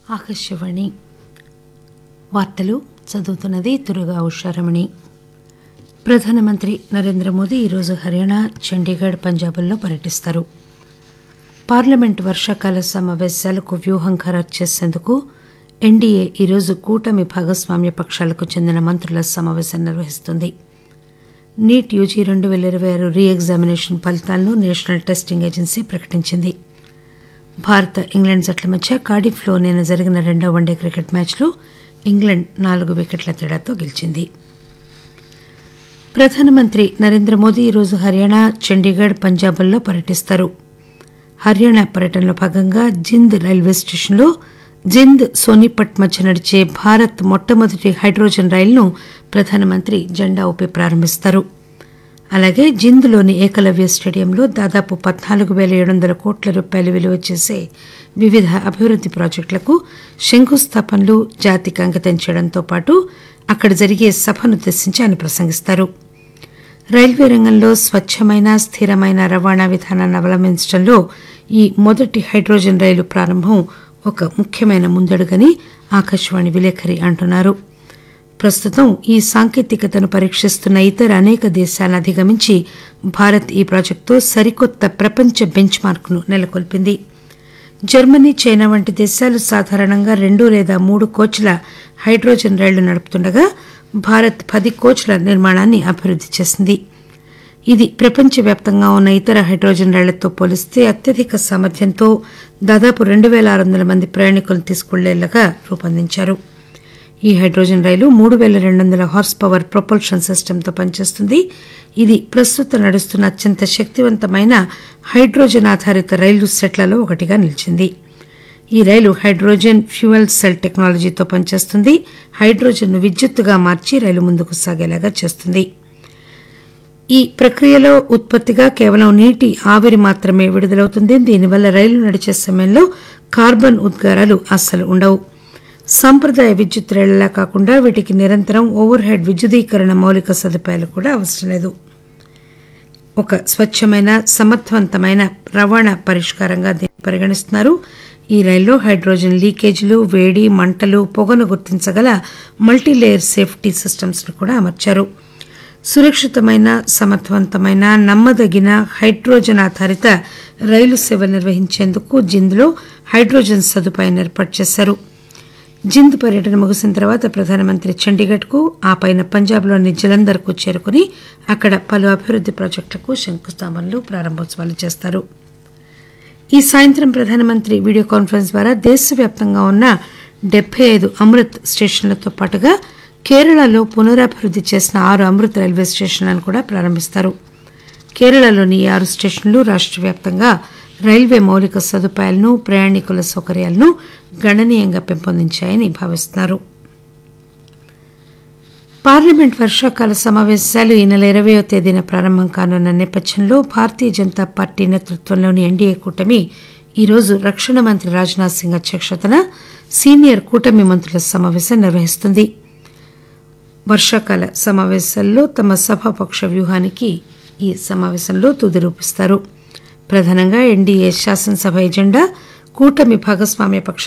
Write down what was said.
ఆకాశవాణి వార్తలు చదువుతున్నది తురుగా ఉషారమణి ప్రధానమంత్రి నరేంద్ర మోదీ ఈరోజు హర్యానా చండీగఢ్ పంజాబ్ల్లో పర్యటిస్తారు పార్లమెంట్ వర్షాకాల సమావేశాలకు వ్యూహం ఖరారు చేసేందుకు ఎన్డీఏ ఈరోజు కూటమి భాగస్వామ్య పక్షాలకు చెందిన మంత్రుల సమావేశం నిర్వహిస్తుంది నీట్ యూజీ రెండు పేల ఇరవై ఆరు రీ ఎగ్జామినేషన్ ఫలితాలను నేషనల్ టెస్టింగ్ ఏజెన్సీ ప్రకటించింది భారత్ ఇంగ్లాండ్ జట్ల మధ్య కార్డిఫ్లో నిన్న జరిగిన రెండో వన్డే క్రికెట్ మ్యాచ్లో ఇంగ్లాండ్ నాలుగు వికెట్ల తేడాతో గెలిచింది ప్రధానమంత్రి నరేంద్ర మోదీ ఈరోజు హర్యానా చండీగఢ్ పంజాబ్ల్లో పర్యటిస్తారు హర్యానా పర్యటనలో భాగంగా జింద్ రైల్వే స్టేషన్లో జింద్ సోనిపట్ మధ్య నడిచే భారత్ మొట్టమొదటి హైడ్రోజన్ రైలును ప్రధానమంత్రి జెండా ఊపి ప్రారంభిస్తారు అలాగే జింద్లోని ఏకలవ్య స్టేడియంలో దాదాపు పద్నాలుగు పేల ఏడు వందల కోట్ల రూపాయలు విలువ చేసే వివిధ అభివృద్ది ప్రాజెక్టులకు శంకుస్థాపనలు జాతికి అంకితం చేయడంతో పాటు అక్కడ జరిగే సభనుద్దేశించి ఆయన ప్రసంగిస్తారు రైల్వే రంగంలో స్వచ్చమైన స్థిరమైన రవాణా విధానాన్ని అవలంబించడంలో ఈ మొదటి హైడ్రోజన్ రైలు ప్రారంభం ఒక ముఖ్యమైన ముందడుగని ఆకాశవాణి విలేకరి అంటున్నారు ప్రస్తుతం ఈ సాంకేతికతను పరీక్షిస్తున్న ఇతర అనేక దేశాలను అధిగమించి భారత్ ఈ ప్రాజెక్టుతో సరికొత్త ప్రపంచ బెంచ్ మార్క్ను నెలకొల్పింది జర్మనీ చైనా వంటి దేశాలు సాధారణంగా రెండు లేదా మూడు కోచ్ల హైడ్రోజన్ రైళ్లు నడుపుతుండగా భారత్ పది కోచ్ల నిర్మాణాన్ని అభివృద్ది చేసింది ఇది ప్రపంచవ్యాప్తంగా ఉన్న ఇతర హైడ్రోజన్ రైళ్లతో పోలిస్తే అత్యధిక సామర్థ్యంతో దాదాపు రెండు పేల ఆరు వందల మంది ప్రయాణికులను తీసుకువెళ్లేలాగా రూపొందించారు ఈ హైడ్రోజన్ రైలు మూడు పేల రెండు వందల హార్స్ పవర్ ప్రొపల్షన్ సిస్టమ్తో పనిచేస్తుంది ఇది ప్రస్తుతం నడుస్తున్న అత్యంత శక్తివంతమైన హైడ్రోజన్ ఆధారిత రైలు సెట్లలో ఒకటిగా నిలిచింది ఈ రైలు హైడ్రోజన్ ఫ్యూయల్ సెల్ టెక్నాలజీతో పనిచేస్తుంది హైడ్రోజన్ను విద్యుత్తుగా మార్చి రైలు ముందుకు సాగేలాగా చేస్తుంది ఈ ప్రక్రియలో ఉత్పత్తిగా కేవలం నీటి ఆవిరి మాత్రమే విడుదలవుతుంది దీనివల్ల రైలు నడిచే సమయంలో కార్బన్ ఉద్గారాలు అస్సలు ఉండవు సాంప్రదాయ విద్యుత్ రైళ్లలా కాకుండా వీటికి నిరంతరం ఓవర్ హెడ్ విద్యుదీకరణ మౌలిక సదుపాయాలు కూడా అవసరం లేదు ఒక స్వచ్ఛమైన సమర్థవంతమైన రవాణా పరిష్కారంగా దీన్ని పరిగణిస్తున్నారు ఈ రైల్లో హైడ్రోజన్ లీకేజీలు వేడి మంటలు పొగను గుర్తించగల మల్టీలేయర్ సేఫ్టీ సిస్టమ్స్ ను కూడా అమర్చారు సురక్షితమైన సమర్థవంతమైన నమ్మదగిన హైడ్రోజన్ ఆధారిత రైలు సేవ నిర్వహించేందుకు జింద్లో హైడ్రోజన్ సదుపాయం ఏర్పాటు చేశారు జింద్ పర్యటన ముగిసిన తర్వాత ప్రధానమంత్రి చండీగఢ్కు ఆ పైన పంజాబ్లోని జలంధర్కు చేరుకుని అక్కడ పలు అభివృద్ది ప్రాజెక్టులకు శంకుస్థాపనలు ప్రారంభోత్సవాలు చేస్తారు ఈ సాయంత్రం ప్రధానమంత్రి వీడియో కాన్ఫరెన్స్ ద్వారా దేశవ్యాప్తంగా ఉన్న డెబ్బై ఐదు అమృత్ స్టేషన్లతో పాటుగా కేరళలో పునరాభివృద్ది చేసిన ఆరు అమృత్ రైల్వే స్టేషన్లను కూడా ప్రారంభిస్తారు కేరళలోని ఈ ఆరు స్టేషన్లు రాష్ట్ర వ్యాప్తంగా రైల్వే మౌలిక సదుపాయాలను ప్రయాణికుల సౌకర్యాలను గణనీయంగా పెంపొందించాయని భావిస్తున్నారు పార్లమెంట్ వర్షాకాల సమావేశాలు ఈ నెల ఇరవయో తేదీన ప్రారంభం కానున్న నేపథ్యంలో భారతీయ జనతా పార్టీ నేతృత్వంలోని ఎన్డీఏ కూటమి ఈరోజు రక్షణ మంత్రి రాజ్నాథ్ సింగ్ అధ్యక్షతన సీనియర్ కూటమి మంత్రుల సమావేశం నిర్వహిస్తుంది వర్షాకాల సమావేశాల్లో తమ సభాపక్ష వ్యూహానికి ఈ సమావేశంలో తుది రూపిస్తారు ప్రధానంగా ఎన్డీఏ శాసనసభ ఎజెండా కూటమి భాగస్వామ్య పక్ష